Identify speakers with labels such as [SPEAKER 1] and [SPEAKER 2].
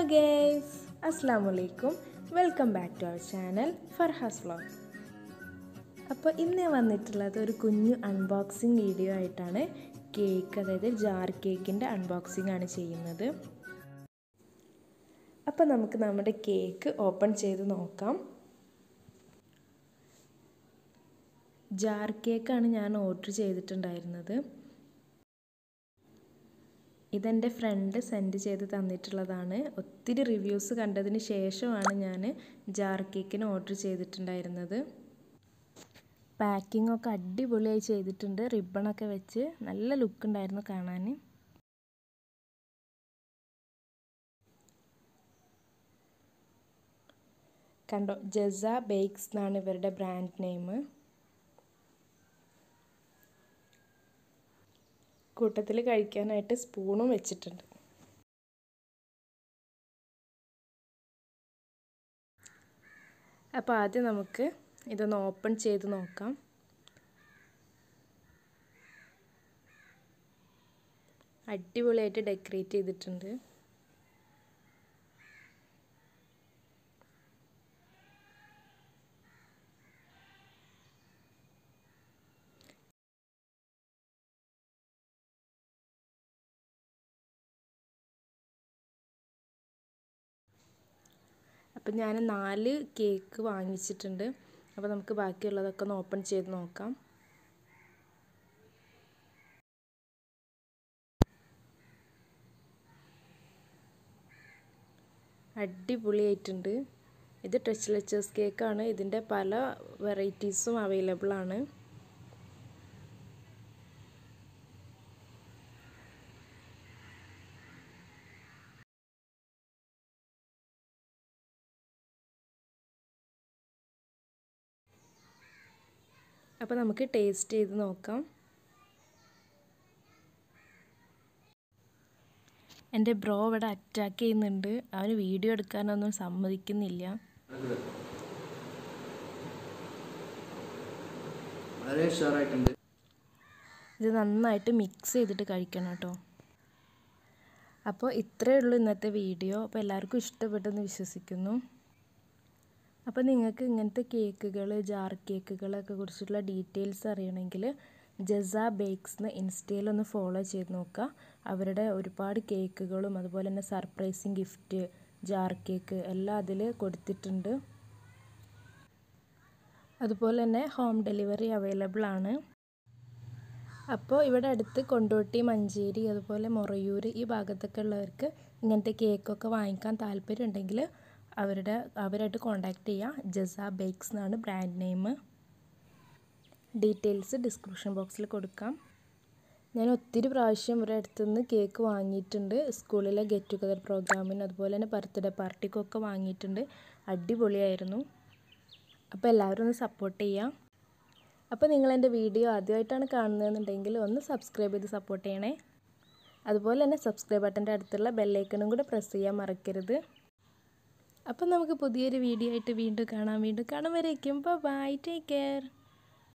[SPEAKER 1] guys അസ്സാം വലൈക്കും welcome back to our channel Farhas vlog അപ്പോൾ ഇന്ന് ഞാൻ വന്നിട്ടുള്ളത് ഒരു കുഞ്ഞു അൺബോക്സിങ് വീഡിയോ ആയിട്ടാണ് കേക്ക് അതായത് ജാർ കേക്കിൻ്റെ അൺബോക്സിംഗ് ആണ് ചെയ്യുന്നത് അപ്പോൾ നമുക്ക് നമ്മുടെ കേക്ക് ഓപ്പൺ ചെയ്ത് നോക്കാം ജാർ കേക്കാണ് ഞാൻ ഓർഡർ ചെയ്തിട്ടുണ്ടായിരുന്നത് ഇതെൻ്റെ ഫ്രണ്ട് സെൻഡ് ചെയ്ത് തന്നിട്ടുള്ളതാണ് ഒത്തിരി റിവ്യൂസ് കണ്ടതിന് ശേഷമാണ് ഞാൻ ജാർ കേക്കിന് ഓർഡർ ചെയ്തിട്ടുണ്ടായിരുന്നത് പാക്കിംഗ് ഒക്കെ അടിപൊളിയായി ചെയ്തിട്ടുണ്ട് റിബണൊക്കെ വെച്ച് നല്ല ലുക്ക് ഉണ്ടായിരുന്നു കാണാൻ കണ്ടോ ജസ ബേക്സ് എന്നാണ് ഇവരുടെ ബ്രാൻഡ് നെയിം കൂട്ടത്തിൽ കഴിക്കാനായിട്ട് സ്പൂണും വെച്ചിട്ടുണ്ട് അപ്പോൾ ആദ്യം നമുക്ക് ഇതൊന്ന് ഓപ്പൺ ചെയ്ത് നോക്കാം അടിപൊളിയായിട്ട് ഡെക്കറേറ്റ് ചെയ്തിട്ടുണ്ട് അപ്പം ഞാൻ നാല് കേക്ക് വാങ്ങിച്ചിട്ടുണ്ട് അപ്പോൾ നമുക്ക് ബാക്കിയുള്ളതൊക്കെ ഒന്ന് ഓപ്പൺ ചെയ്ത് നോക്കാം അടിപൊളിയായിട്ടുണ്ട് ഇത് ടച്ച് ലെച്ചേഴ്സ് കേക്കാണ് ഇതിൻ്റെ പല വെറൈറ്റീസും അവൈലബിൾ ആണ് അപ്പോൾ നമുക്ക് ടേസ്റ്റ് ചെയ്ത് നോക്കാം എൻ്റെ ബ്രോ ഇവിടെ അറ്റാക്ക് ചെയ്യുന്നുണ്ട് അവന് വീഡിയോ എടുക്കാനൊന്നും സമ്മതിക്കുന്നില്ല
[SPEAKER 2] വളരെ ഉഷാറായിട്ടുണ്ട്
[SPEAKER 1] ഇത് നന്നായിട്ട് മിക്സ് ചെയ്തിട്ട് കഴിക്കണം കേട്ടോ അപ്പോൾ ഇത്രയേ ഉള്ളൂ ഇന്നത്തെ വീഡിയോ അപ്പോൾ എല്ലാവർക്കും ഇഷ്ടപ്പെട്ടെന്ന് വിശ്വസിക്കുന്നു അപ്പോൾ നിങ്ങൾക്ക് ഇങ്ങനത്തെ കേക്കുകൾ ജാർ കേക്കുകളൊക്കെ കുറിച്ചുള്ള ഡീറ്റെയിൽസ് അറിയണമെങ്കിൽ ജസ ബേക്സ്ന്ന് ഇൻസ്റ്റയിൽ ഒന്ന് ഫോളോ ചെയ്ത് നോക്കുക അവരുടെ ഒരുപാട് കേക്കുകളും അതുപോലെ തന്നെ സർപ്രൈസിങ് ഗിഫ്റ്റ് ജാർ കേക്ക് എല്ലാം അതിൽ കൊടുത്തിട്ടുണ്ട് അതുപോലെ തന്നെ ഹോം ഡെലിവറി അവൈലബിൾ ആണ് അപ്പോൾ ഇവിടെ അടുത്ത് കൊണ്ടോട്ടി മഞ്ചേരി അതുപോലെ മൊറയൂർ ഈ ഭാഗത്തൊക്കെ ഉള്ളവർക്ക് ഇങ്ങനത്തെ കേക്കൊക്കെ വാങ്ങിക്കാൻ താല്പര്യം ഉണ്ടെങ്കിൽ അവരുടെ അവരായിട്ട് കോൺടാക്റ്റ് ചെയ്യുക ജസ ബേക്സ് എന്നാണ് ബ്രാൻഡ് നെയിം ഡീറ്റെയിൽസ് ഡിസ്ക്രിപ്ഷൻ ബോക്സിൽ കൊടുക്കാം ഞാൻ ഒത്തിരി പ്രാവശ്യം ഇവിടെ അടുത്തുനിന്ന് കേക്ക് വാങ്ങിയിട്ടുണ്ട് സ്കൂളിലെ ഗെറ്റ് ടുഗദർ പ്രോഗ്രാമിന് അതുപോലെ തന്നെ ബർത്ത്ഡേ പാർട്ടിക്കൊക്കെ വാങ്ങിയിട്ടുണ്ട് അടിപൊളിയായിരുന്നു അപ്പോൾ എല്ലാവരും ഒന്ന് സപ്പോർട്ട് ചെയ്യാം അപ്പോൾ നിങ്ങൾ എൻ്റെ വീഡിയോ ആദ്യമായിട്ടാണ് കാണുന്നതെന്നുണ്ടെങ്കിൽ ഒന്ന് സബ്സ്ക്രൈബ് ചെയ്ത് സപ്പോർട്ട് ചെയ്യണേ അതുപോലെ തന്നെ സബ്സ്ക്രൈബ് ബട്ടൻ്റെ അടുത്തുള്ള ബെല്ലൈക്കണും കൂടെ പ്രസ് ചെയ്യാൻ മറക്കരുത് അപ്പം നമുക്ക് പുതിയൊരു വീഡിയോ ആയിട്ട് വീണ്ടും കാണാം വീണ്ടും കാണും വരേക്കും ബൈ ടേക്ക് കെയർ